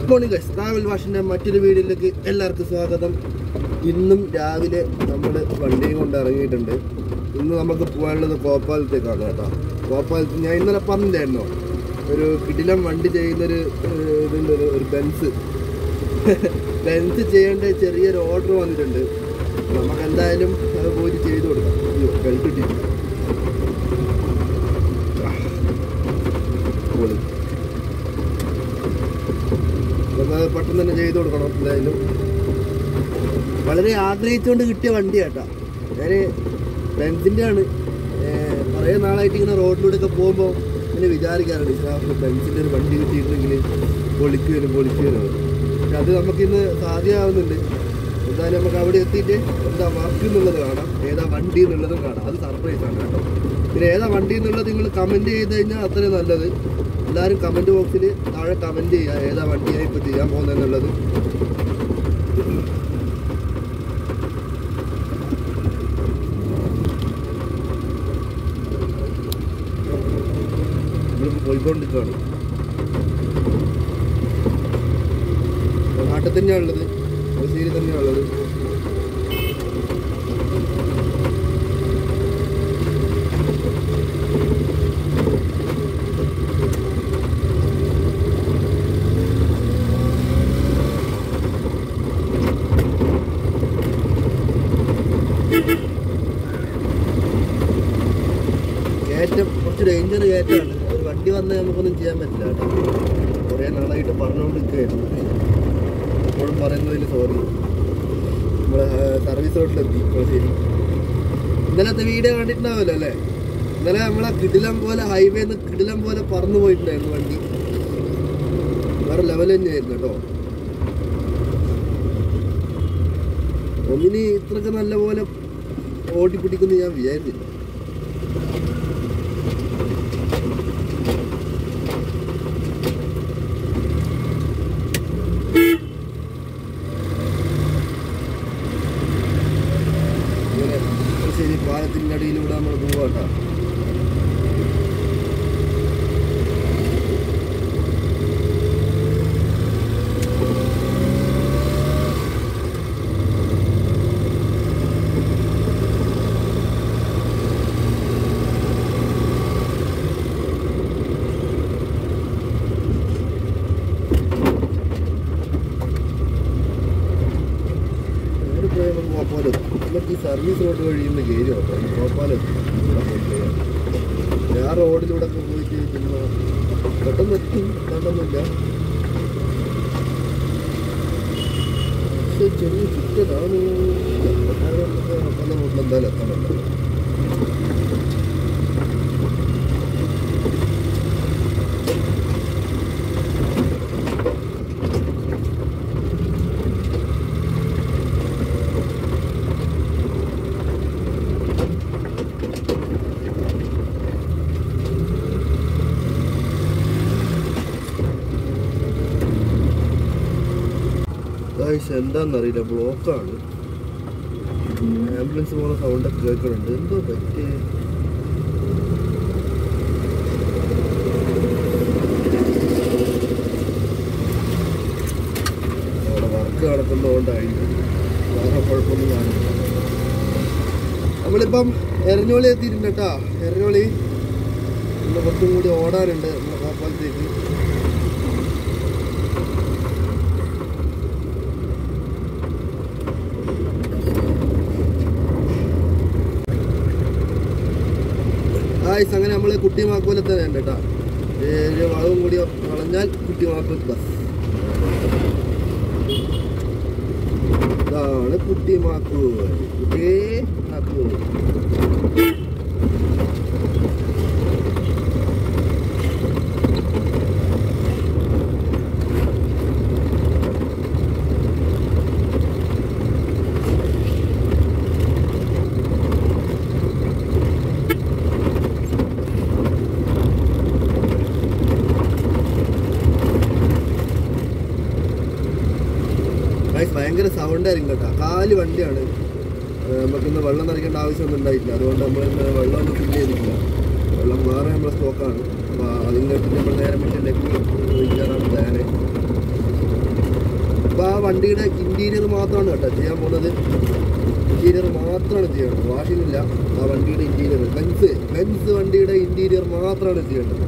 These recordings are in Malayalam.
ഗുഡ് മോർണിംഗ് ഗൈസ് ട്രാവൽ വാഷിൻ്റെ മറ്റൊരു വീഡിയോയിലേക്ക് എല്ലാവർക്കും സ്വാഗതം ഇന്നും രാവിലെ നമ്മൾ വണ്ടിയും കൊണ്ട് ഇറങ്ങിയിട്ടുണ്ട് ഇന്ന് നമുക്ക് പോകാനുള്ളത് കോപ്പാലത്തേക്കാണ് കേട്ടോ കോപ്പാലത്ത് ഞാൻ ഇന്നലെ പറഞ്ഞില്ലായിരുന്നോ ഒരു കിടിലം വണ്ടി ചെയ്യുന്നൊരു ഏഹ്, ഇതുണ്ട് ഒരു- ഒരു ബെൻസ് ബെൻസ് ചെയ്യേണ്ട ചെറിയൊരു ഓർഡർ വന്നിട്ടുണ്ട് നമുക്ക് എന്തായാലും അത് പോയിട്ട് ചെയ്ത് കൊടുക്കാം അയ്യോ ബെൽറ്റ് ഇട്ടില്ല പൊളി നമുക്ക് പെട്ടെന്ന് തന്നെ ചെയ്ത് കൊടുക്കണം എന്തായാലും വളരെ ആഗ്രഹിച്ചുകൊണ്ട് കിട്ടിയ വണ്ടി കേട്ടാ ഞാൻ ബെൻസിൻ്റെ ആണ് ഏർ കുറേ നാളായിട്ട് ഇങ്ങനെ റോഡിലൂടെ ഒക്കെ പോകുമ്പോൾ ഇങ്ങനെ വിചാരിക്കാറുണ്ട് ഇസ്ലാമിൽ ബെൻസിൻ്റെ ഒരു വണ്ടി കിട്ടിയിട്ടുണ്ടെങ്കിൽ പൊളിക്കുവരും പൊളിക്കുവരും പക്ഷെ അത് നമുക്കിന്ന് സാധ്യമാവുന്നുണ്ട് എന്തായാലും നമുക്ക് അവിടെ എത്തിയിട്ട് എന്താ വർക്ക് എന്നുള്ളത് കാണാം ഏതാ വണ്ടി എന്നുള്ളതും കാണാം അത് സർപ്രൈസ് ആണ് കേട്ടോ പിന്നെ ഏതാ വണ്ടി എന്നുള്ളത് നിങ്ങൾ കമൻറ്റ് ചെയ്ത് കഴിഞ്ഞാൽ അത്രയും നല്ലത് എല്ലാവരും കമൻറ്റ് ബോക്സിൽ താഴെ കമൻറ്റ് ചെയ്യുക ഏതാ വണ്ടിയാണ് ഇപ്പോൾ ചെയ്യാൻ പോകുന്നതെന്നുള്ളത് നമ്മളിപ്പോൾ പോയിക്കൊണ്ടിരിക്കുകയാണ് നാട്ടിൽ തന്നെയാണ് ഉള്ളത് ബസീരി തന്നെയാണ് ഉള്ളത് കയറ്റം കുറച്ച് ഡേഞ്ചർ കയറ്റമാണ് ഒരു വണ്ടി വന്നാൽ നമുക്കൊന്നും ചെയ്യാൻ പറ്റില്ല കേട്ടോ കുറേ നാളായിട്ട് പറഞ്ഞുകൊണ്ടിരിക്കുകയായിരുന്നു എപ്പോഴും പറയുന്നതിൽ സോറി നമ്മൾ സർവീസ് റോഡിലെത്തി ശരി ഇന്നലത്തെ വീഡിയോ കണ്ടിട്ടുണ്ടാവുമല്ലോ അല്ലേ ഇന്നലെ നമ്മളെ കിടിലം പോലെ ഹൈവേന്ന് കിടിലം പോലെ പറന്നു പോയിട്ടുണ്ടായിരുന്നു വണ്ടി വേറെ ലെവൽ തന്നെയായിരുന്നു കേട്ടോ ഒന്നിന് ഇത്രയൊക്കെ നല്ല പോലെ ഓടിപ്പിടിക്കുമെന്ന് ഞാൻ വിചാരിച്ചില്ല ഇങ്ങനെ ശരി പാലത്തിൻ്റെ അടിയിലൂടെ നമ്മൾ പോവാട്ടോ നേരെ പോയി നമുക്ക് കോപ്പാലം നമുക്ക് ഈ സർവീസ് റോഡ് വഴി ഇന്ന് കയറി നോക്കാം ഈ കോപ്പാലം ഇവിടെ പോയി കയറാം. ഞാൻ റോഡിലൂടെ ഒക്കെ പോയിട്ട് പിന്നെ പെട്ടെന്ന് എത്തും കണ്ടൊന്നുമില്ല പക്ഷെ ചെറിയ ചുറ്റതാണ് പല റോഡിൽ എന്തായാലും എത്തണമല്ലോ ഗായ്സ് എന്താണെന്നറിയില്ല ബ്ലോക്കാണ് ആംബുലൻസ് പോകുന്ന സൗണ്ടൊക്കെ കേൾക്കുന്നുണ്ട് എന്തോ പറ്റിയേ അവിടെ വർക്ക് നടക്കുന്നതുകൊണ്ടായിരിക്കും വേറെ കുഴപ്പമൊന്നും കാണില്ല നമ്മളിപ്പം എരഞ്ഞോളി എത്തിയിട്ടുണ്ട് കേട്ടോ എരഞ്ഞോളി ഇന്ന് കുറച്ചും കൂടി ഓടാനുണ്ട് നമ്മുടെ കോപ്പാലത്തേക്ക് ഗായ്സ് അങ്ങനെ നമ്മൾ കുട്ടിമാക്കോലത്തെ ഉണ്ട് കേട്ടോ ഒരു വളവും കൂടി വളഞ്ഞാൽ കുട്ടിമാക്കോൽ ബസ് ഇതാണ് കുട്ടിമാക്കൂൽ കുട്ടിയേ മാക്കൂൽ ഗൈസ് ഭയങ്കര സൗണ്ട് ആയിരിക്കും കേട്ടോ കാല് വണ്ടിയാണ് ഏർ നമുക്കിന്ന് വെള്ളം നിറയ്ക്കേണ്ട ആവശ്യമൊന്നും ഉണ്ടായിട്ടില്ല അതുകൊണ്ട് നമ്മൾ ഇന്ന് വെള്ളം ഒന്നും ഫില്ല് ചെയ്തിട്ടില്ല വെള്ളം വേറെ നമ്മളെ സ്റ്റോക്കാണ് അപ്പോൾ അതിൻ്റെ നമ്മൾ നേരെ മെഷീനിലേക്ക് ഒഴിക്കാനാണ് പ്ലാന് വണ്ടിയുടെ ഇന്റീരിയർ മാത്രമാണ് കേട്ടോ ചെയ്യാൻ പോകുന്നത് ഇന്റീരിയർ മാത്രമാണ് ചെയ്യേണ്ടത് വാഷിംഗ് ഇല്ല ആ വണ്ടിയുടെ ഇന്റീരിയർ ബെൻസ് ബെൻസ് വണ്ടിയുടെ ഇന്റീരിയർ മാത്രമാണ് ചെയ്യേണ്ടത്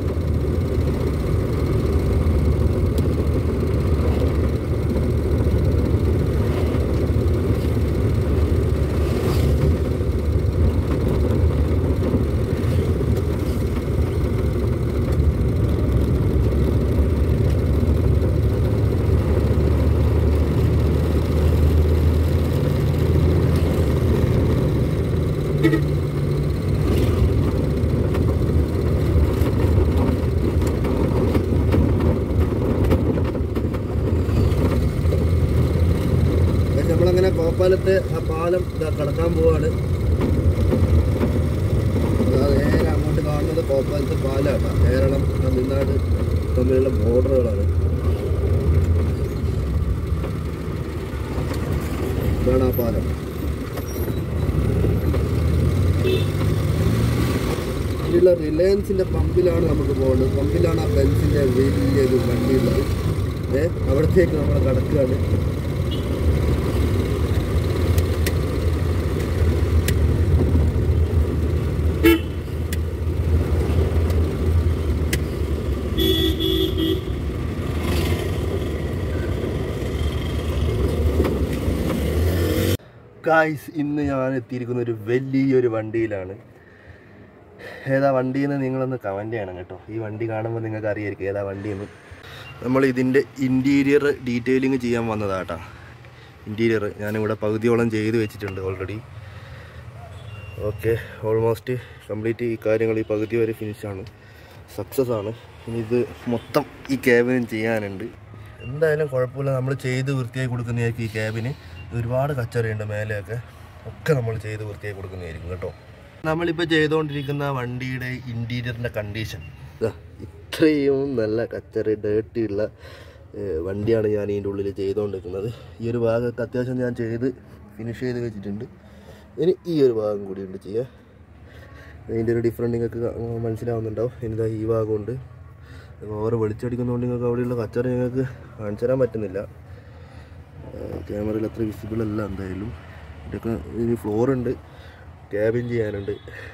പക്ഷെ നമ്മളങ്ങനെ കോപ്പാലത്തെ ആ പാലം ഇതാ കടക്കാൻ പോവാണ് അതാ നേരെ അങ്ങോട്ട് കാണുന്നത് കോപ്പാലത്തെ പാലാണ് കേരളം തമിഴ്നാട് തമ്മിലുള്ള ബോർഡറുകളാണ് ഇതാണ് ആ പാലം ഇതിലുള്ള റിലയൻസിന്റെ പമ്പിലാണ് നമുക്ക് പോകുന്നത് പമ്പിലാണ് ആ ബെൻസിന്റെ വലിയൊരു വണ്ടിയുള്ളത് ഏ അവിടത്തേക്ക് നമ്മൾ കടക്കുകയാണ് ഗായ്സ് ഇന്ന് ഞാൻ എത്തിയിരിക്കുന്ന ഒരു വലിയൊരു വണ്ടിയിലാണ് ഏതാ വണ്ടിയെന്ന് നിങ്ങളൊന്ന് കമൻറ്റ് ചെയ്യണം കേട്ടോ ഈ വണ്ടി കാണുമ്പോൾ നിങ്ങൾക്ക് അറിയായിരിക്കും ഏതാ വണ്ടിയെന്ന് നമ്മൾ ഇതിൻ്റെ ഇൻറ്റീരിയർ ഡീറ്റെയിലിംഗ് ചെയ്യാൻ വന്നതാട്ടാ ഇൻറ്റീരിയർ ഞാനിവിടെ പകുതിയോളം ചെയ്ത് വെച്ചിട്ടുണ്ട് ഓൾറെഡി ഓക്കെ ഓൾമോസ്റ്റ് കംപ്ലീറ്റ് ഈ കാര്യങ്ങൾ ഈ പകുതി വരെ ഫിനിഷാണ് സക്സസ് ആണ് ഇനി ഇത് മൊത്തം ഈ ക്യാബിനും ചെയ്യാനുണ്ട് എന്തായാലും കുഴപ്പമില്ല നമ്മൾ ചെയ്ത് വൃത്തിയായി കൊടുക്കുന്നതായിരിക്കും ഈ ക്യാബിന് ഒരുപാട് കച്ചറയുണ്ട് മേലെയൊക്കെ ഒക്കെ നമ്മൾ ചെയ്ത് വൃത്തിയായി കൊടുക്കുന്നതായിരിക്കും കേട്ടോ നമ്മളിപ്പോൾ ചെയ്തുകൊണ്ടിരിക്കുന്ന വണ്ടിയുടെ ഇൻറ്റീരിയറിൻ്റെ കണ്ടീഷൻ ഇത്രയും നല്ല കച്ചറ ഡേർട്ടിയുള്ള വണ്ടിയാണ് ഞാൻ ഇതിൻ്റെ ഉള്ളിൽ ചെയ്തുകൊണ്ടിരിക്കുന്നത് ഈ ഒരു ഭാഗമൊക്കെ അത്യാവശ്യം ഞാൻ ചെയ്ത് ഫിനിഷ് ചെയ്ത് വെച്ചിട്ടുണ്ട് ഇനി ഈ ഒരു ഭാഗം കൂടിയുണ്ട് ചെയ്യാൻ അതിൻ്റെ ഒരു ഡിഫറൻറ്റ് നിങ്ങൾക്ക് കാ- മനസ്സിലാവുന്നുണ്ടാവും ഇനിതാ ഈ ഭാഗമുണ്ട് ഓവർ വെളിച്ചടിക്കുന്നതുകൊണ്ട് നിങ്ങൾക്ക് അവിടെയുള്ള കച്ചറ നിങ്ങൾക്ക് കാണിച്ചു തരാൻ പറ്റുന്നില്ല ക്യാമറയിൽ അത്ര വിസിബിൾ അല്ല എന്തായാലും ഇതൊക്കെ ഇനി ഫ്ലോറുണ്ട് ക്യാബിൻ ചെയ്യാനുണ്ട്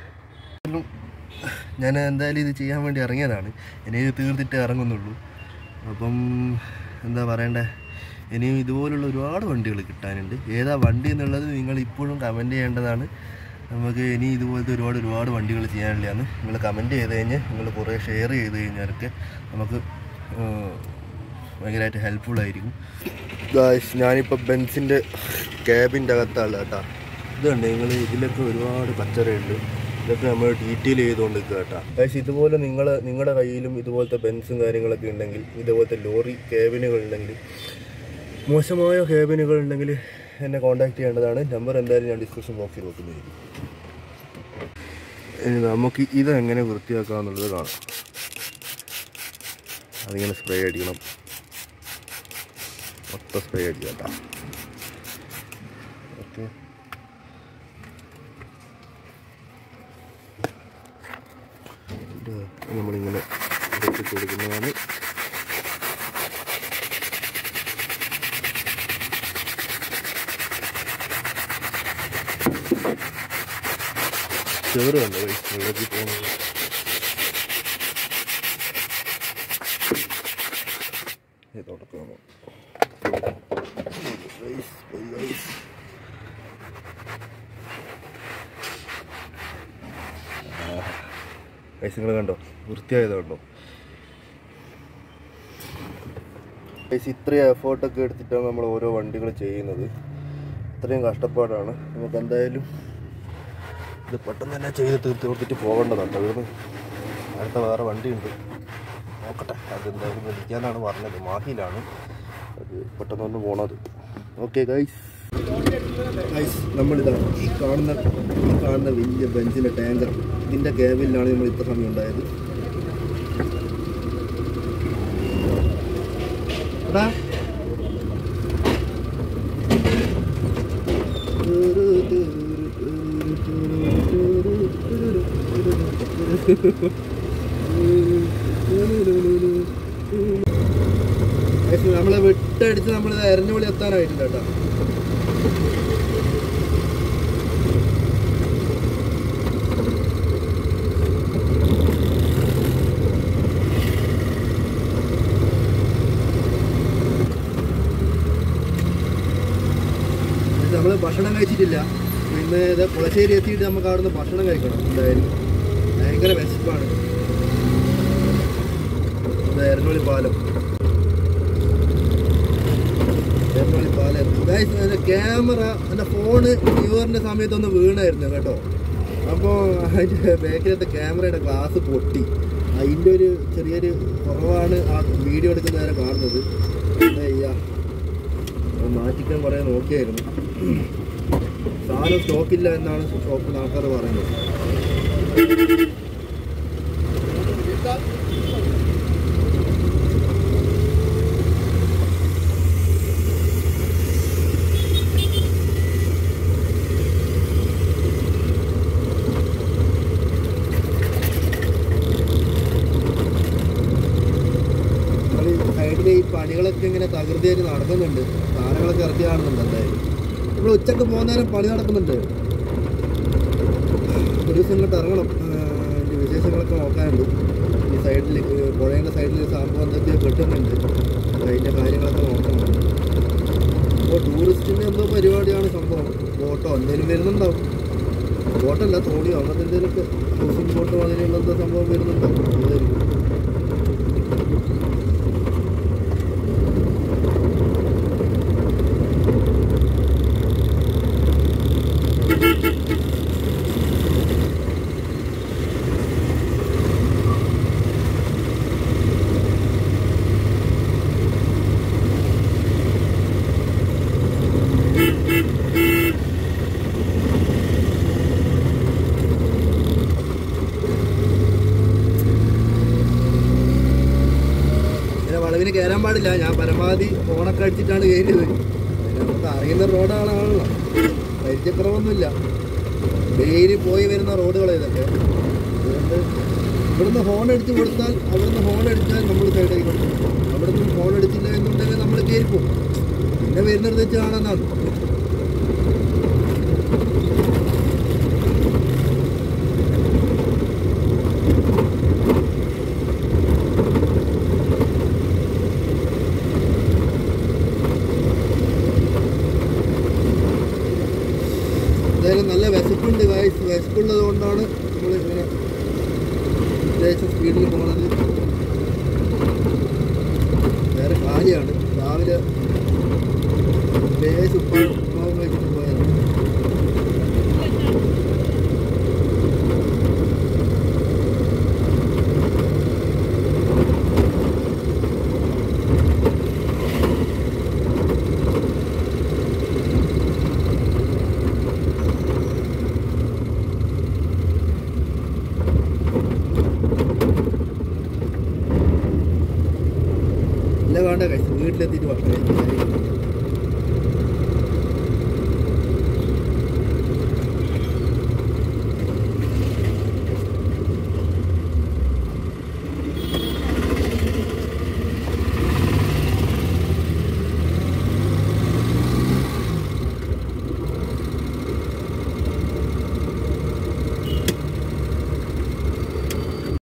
ഞാൻ എന്തായാലും ഇത് ചെയ്യാൻ വേണ്ടി ഇറങ്ങിയതാണ് ഇനി ഇത് തീർത്തിട്ട് ഇറങ്ങുന്നുള്ളൂ അപ്പം എന്താ പറയണ്ടേ ഇനിയും ഇതുപോലുള്ള ഒരുപാട് വണ്ടികൾ കിട്ടാനുണ്ട് ഏതാ വണ്ടി എന്നുള്ളത് നിങ്ങൾ ഇപ്പോഴും കമൻറ്റ് ചെയ്യേണ്ടതാണ് നമുക്ക് ഇനി ഇതുപോലത്തെ ഒരുപാട് ഒരുപാട് വണ്ടികൾ ചെയ്യാനുള്ളതാണ് നിങ്ങൾ കമൻറ്റ് ചെയ്ത് കഴിഞ്ഞ് നിങ്ങൾ കുറേ ഷെയർ ചെയ്ത് കഴിഞ്ഞാലൊക്കെ നമുക്ക് ഭയങ്കരമായിട്ട് ഹെൽപ്ഫുൾ ആയിരിക്കും ഗായ്സ് ഞാനിപ്പോൾ ബെൻസിൻ്റെ ക്യാബിൻ്റെ അകത്താണ് കേട്ടോ ഇതുണ്ട് നിങ്ങൾ ഇതിലൊക്കെ ഒരുപാട് കച്ചറയുണ്ട് ഇതൊക്കെ നമ്മൾ ഡീറ്റെയിൽ ചെയ്തുകൊണ്ട് നിൽക്കുക കേട്ടോ ഗായ്സ് ഇതുപോലെ നിങ്ങൾ നിങ്ങളുടെ കയ്യിലും ഇതുപോലത്തെ ബെൻസും കാര്യങ്ങളൊക്കെ ഉണ്ടെങ്കിൽ ഇതുപോലത്തെ ലോറി ക്യാബിനുകൾ ഉണ്ടെങ്കിൽ മോശമായ ക്യാബിനുകൾ ഉണ്ടെങ്കിൽ എന്നെ കോൺടാക്ട് ചെയ്യേണ്ടതാണ് നമ്പർ എന്തായാലും ഞാൻ ഡിസ്ക്രിപ്ഷൻ ബോക്സിൽ വെക്കുന്നതായിരിക്കും ഇനി നമുക്ക് ഇതെങ്ങനെ വൃത്തിയാക്കാമെന്നുള്ളത് കാണാം അതിങ്ങനെ സ്പ്രേ അടിക്കണം മൊത്തം സ്പ്രേ അടിക്കാം കേട്ടോ ഓക്കെ ഇത് നമ്മളിങ്ങനെ ഇതൊക്കെ കൊടുക്കുന്നതാണ് ചേറുണ്ട് വെള്ളത്തിൽ പോകുന്നത് ഇതോടൊക്കെ നമ്മൾ Guys, പോയി guys. ഗൈസ് നിങ്ങൾ കണ്ടോ വൃത്തിയായത് കണ്ടോ ഗൈസ് ഇത്രയും എഫേർട്ടൊക്കെ എടുത്തിട്ടാണ് നമ്മൾ ഓരോ വണ്ടികൾ ചെയ്യുന്നത് ഇത്രയും കഷ്ടപ്പാടാണ് നമുക്ക് എന്തായാലും ഇത് പെട്ടെന്ന് തന്നെ ചെയ്ത് തീർത്ത് കൊടുത്തിട്ട് പോകേണ്ടതാണ് ഇവിടുന്ന് അടുത്ത വേറെ വണ്ടിയുണ്ട് നോക്കട്ടെ അതെന്തായാലും വിളിക്കാനാണ് പറഞ്ഞത് മാഹിയിലാണ് അത് പെട്ടെന്ന് തന്നെ പോണത് ഓക്കെ ഗൈസ് ഗൈസ് നമ്മളിതാണ് ഈ കാണുന്ന ഈ കാണുന്ന വലിയ ബെഞ്ചിൻ്റെ ടാങ്കർ ഇതിൻ്റെ ക്യാബിലാണ് നമ്മൾ ഇത്ര സമയം ഉണ്ടായത് എടാ നമ്മളെ വിട്ടടിച്ച് നമ്മളിത് എരഞ്ഞുപൊളി എത്താനായിട്ടില്ല കേട്ടോ നമ്മൾ ഭക്ഷണം കഴിച്ചിട്ടില്ല പിന്നെ ഇത് കുളശ്ശേരി എത്തിയിട്ട് നമുക്ക് അവിടുന്ന് ഭക്ഷണം കഴിക്കണം എന്തായാലും ഭയങ്കര വിശപ്പാണ് ഇത് എരഞ്ഞോളി പാലം എരഞ്ഞോളി പാലം ഗൈസ് എൻ്റെ ക്യാമറ എൻ്റെ ഫോണ് ന്യൂ ഇയറിൻ്റെ സമയത്തൊന്ന് വീണായിരുന്നു കേട്ടോ അപ്പോൾ അതിൻ്റെ ബാക്കിലത്തെ ക്യാമറയുടെ ഗ്ലാസ് പൊട്ടി അതിൻ്റെ ഒരു ചെറിയൊരു കുറവാണ് ആ വീഡിയോ എടുക്കുന്ന നേരം കാണുന്നത് അയ്യാ അത് മാറ്റിക്കാൻ കുറേ നോക്കിയായിരുന്നു സാധനം സ്റ്റോക്കില്ല എന്നാണ് ഷോപ്പിൽ ആൾക്കാർ പറയുന്നത് നമ്മൾ ഈ സൈഡിൽ ഈ പണികളൊക്കെ ഇങ്ങനെ തകൃതിയായിട്ട് നടക്കുന്നുണ്ട് സാധനങ്ങളൊക്കെ ഇറക്കി കാണുന്നുണ്ട് എന്തായാലും നമ്മൾ ഉച്ചക്ക് പോകുന്നേരം പണി നടക്കുന്നുണ്ട് ഒരു ദിവസം ഇങ്ങോട്ട് ഇറങ്ങണം ആഹ് ഇതിന്റെ വിശേഷങ്ങളൊക്കെ നോക്കാനുണ്ട് ഈ സൈഡിൽ പുഴയുടെ സൈഡിൽ സംഭവം എന്തൊക്കെയോ കെട്ടുന്നുണ്ട് അപ്പോൾ അതിൻ്റെ കാര്യങ്ങളൊക്കെ നോക്കണം അപ്പോൾ ടൂറിസ്റ്റിൻ്റെ എന്തോ പരിപാടിയാണ് സംഭവം ബോട്ടോ എന്തെങ്കിലും വരുന്നുണ്ടാവും ബോട്ടല്ല തോണിയോ അങ്ങനത്തെ എന്തെങ്കിലുമൊക്കെ ഹൗസിംഗ് ബോട്ടോ അങ്ങനെയുള്ള എന്തോ സംഭവം വരുന്നുണ്ടാവും അതായിരിക്കും ഇങ്ങനെ വളവിന് കയറാൻ പാടില്ല ഞാൻ പരമാവധി ഫോണൊക്കെ അടിച്ചിട്ടാണ് കയറിയത് പിന്നെ നമുക്ക് അറിയുന്ന റോഡാണല്ലോ പരിചയക്കുറവൊന്നുമില്ല ഡെയിലി പോയി വരുന്ന റോഡുകൾ ഇതൊക്കെ അതുകൊണ്ട് ഇവിടുന്ന് ഹോൺ അടിച്ച് കൊടുത്താൽ അവിടുന്ന് ഹോൺ അടിച്ചാൽ നമ്മൾ സൈഡായി കൊടുക്കും അവിടുന്ന് ഹോൺ അടിച്ചില്ല എന്നുണ്ടെങ്കിൽ നമ്മൾ കയറിപ്പോവും പിന്നെ വരുന്നിടത്ത് വെച്ച് കാണാനാണ് എന്തായാലും നല്ല വിശപ്പുണ്ട് വയസ്സ് വിശപ്പുള്ളത് കൊണ്ടാണ് നമ്മൾ ഇങ്ങനെ അത്യാവശ്യം സ്പീഡിൽ പോകുന്നത് വേറെ കാര്യമാണ് രാവിലെ ലേശം ഉപ്പാ- ഉപ്പാവും കഴിച്ചിട്ട് പോയത് ഇല്ല വേണ്ട കഴിച്ചു വീട്ടിലെത്തിയിട്ട് ഭക്ഷണം കഴിച്ചു